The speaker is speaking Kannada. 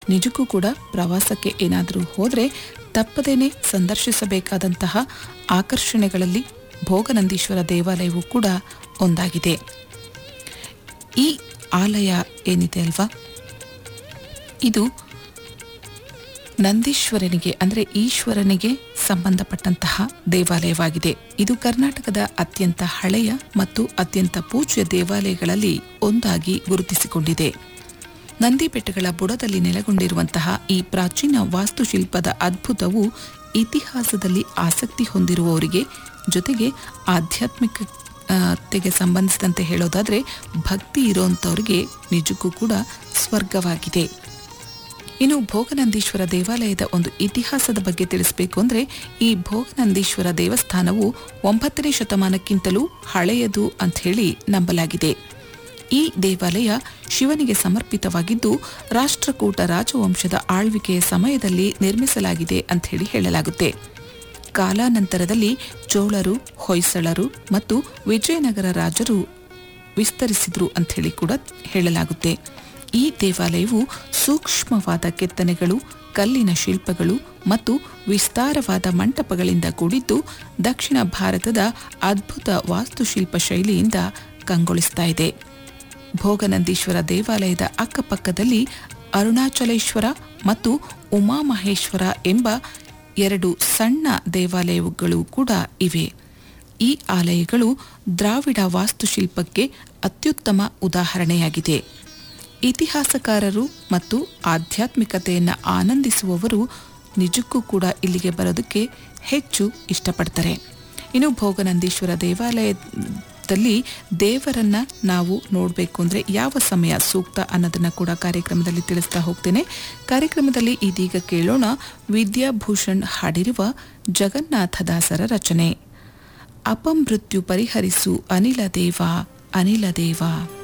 ನಿಜಕ್ಕೂ ಕೂಡ ಪ್ರವಾಸಕ್ಕೆ ಏನಾದರೂ ಹೋದರೆ ತಪ್ಪದೇನೆ ಸಂದರ್ಶಿಸಬೇಕಾದಂತಹ ಆಕರ್ಷಣೆಗಳಲ್ಲಿ ಭೋಗನಂದೀಶ್ವರ ದೇವಾಲಯವೂ ಕೂಡ ಒಂದಾಗಿದೆ ಈ ಆಲಯ ಏನಿದೆ ಅಲ್ವಾ ಇದು ನಂದೀಶ್ವರನಿಗೆ ಅಂದರೆ ಈಶ್ವರನಿಗೆ ಸಂಬಂಧಪಟ್ಟಂತಹ ದೇವಾಲಯವಾಗಿದೆ ಇದು ಕರ್ನಾಟಕದ ಅತ್ಯಂತ ಹಳೆಯ ಮತ್ತು ಅತ್ಯಂತ ಪೂಜ್ಯ ದೇವಾಲಯಗಳಲ್ಲಿ ಒಂದಾಗಿ ಗುರುತಿಸಿಕೊಂಡಿದೆ ನಂದಿ ಬೆಟ್ಟಗಳ ಬುಡದಲ್ಲಿ ನೆಲೆಗೊಂಡಿರುವಂತಹ ಈ ಪ್ರಾಚೀನ ವಾಸ್ತುಶಿಲ್ಪದ ಅದ್ಭುತವು ಇತಿಹಾಸದಲ್ಲಿ ಆಸಕ್ತಿ ಹೊಂದಿರುವವರಿಗೆ ಜೊತೆಗೆ ಆಧ್ಯಾತ್ಮಿಕ ಆ, ತೆಗೆ ಸಂಬಂಧಿಸಿದಂತೆ ಹೇಳೋದಾದ್ರೆ ಭಕ್ತಿ ಇರೋಂಥವ್ರಿಗೆ ನಿಜಕ್ಕೂ ಕೂಡ ಸ್ವರ್ಗವಾಗಿದೆ ಇನ್ನು ಭೋಗನಂದೀಶ್ವರ ದೇವಾಲಯದ ಒಂದು ಇತಿಹಾಸದ ಬಗ್ಗೆ ತಿಳಿಸಬೇಕು ಅಂದರೆ ಈ ಭೋಗನಂದೀಶ್ವರ ದೇವಸ್ಥಾನವು ಒಂಬತ್ತನೇ ಶತಮಾನಕ್ಕಿಂತಲೂ ಹಳೆಯದು ಅಂತ ಹೇಳಿ ನಂಬಲಾಗಿದೆ ಈ ದೇವಾಲಯ ಶಿವನಿಗೆ ಸಮರ್ಪಿತವಾಗಿದ್ದು ರಾಷ್ಟ್ರಕೂಟ ರಾಜವಂಶದ ಆಳ್ವಿಕೆಯ ಸಮಯದಲ್ಲಿ ನಿರ್ಮಿಸಲಾಗಿದೆ ಅಂತ ಹೇಳಿ ಹೇಳಲಾಗುತ್ತೆ ಕಾಲಾನಂತರದಲ್ಲಿ ಚೋಳರು ಹೊಯ್ಸಳರು ಮತ್ತು ವಿಜಯನಗರ ರಾಜರು ವಿಸ್ತರಿಸಿದ್ರು ಅಂತ ಹೇಳಿ ಕೂಡ ಹೇಳಲಾಗುತ್ತೆ ಈ ದೇವಾಲಯವು ಸೂಕ್ಷ್ಮವಾದ ಕೆತ್ತನೆಗಳು ಕಲ್ಲಿನ ಶಿಲ್ಪಗಳು ಮತ್ತು ವಿಸ್ತಾರವಾದ ಮಂಟಪಗಳಿಂದ ಕೂಡಿದ್ದು ದಕ್ಷಿಣ ಭಾರತದ ಅದ್ಭುತ ವಾಸ್ತುಶಿಲ್ಪ ಶೈಲಿಯಿಂದ ಕಂಗೊಳಿಸ್ತಾ ಇದೆ ಭೋಗನಂದೀಶ್ವರ ದೇವಾಲಯದ ಅಕ್ಕಪಕ್ಕದಲ್ಲಿ ಅರುಣಾಚಲೇಶ್ವರ ಮತ್ತು ಉಮಾಮಹೇಶ್ವರ ಎಂಬ ಎರಡು ಸಣ್ಣ ದೇವಾಲಯಗಳು ಕೂಡ ಇವೆ ಈ ಆಲಯಗಳು ದ್ರಾವಿಡ ವಾಸ್ತುಶಿಲ್ಪಕ್ಕೆ ಅತ್ಯುತ್ತಮ ಉದಾಹರಣೆಯಾಗಿದೆ ಇತಿಹಾಸಕಾರರು ಮತ್ತು ಆಧ್ಯಾತ್ಮಿಕತೆಯನ್ನು ಆನಂದಿಸುವವರು ನಿಜಕ್ಕೂ ಕೂಡ ಇಲ್ಲಿಗೆ ಬರೋದಕ್ಕೆ ಹೆಚ್ಚು ಇಷ್ಟಪಡ್ತಾರೆ ಇನ್ನು ಭೋಗನಂದೀಶ್ವರ ದೇವಾಲಯದಲ್ಲಿ ದೇವರನ್ನ ನಾವು ನೋಡಬೇಕು ಅಂದರೆ ಯಾವ ಸಮಯ ಸೂಕ್ತ ಅನ್ನೋದನ್ನು ಕೂಡ ಕಾರ್ಯಕ್ರಮದಲ್ಲಿ ತಿಳಿಸ್ತಾ ಹೋಗ್ತೇನೆ ಕಾರ್ಯಕ್ರಮದಲ್ಲಿ ಇದೀಗ ಕೇಳೋಣ ವಿದ್ಯಾಭೂಷಣ್ ಹಾಡಿರುವ ಜಗನ್ನಾಥದಾಸರ ರಚನೆ ಅಪಮೃತ್ಯು ಪರಿಹರಿಸು ಅನಿಲ ದೇವ ಅನಿಲ ದೇವ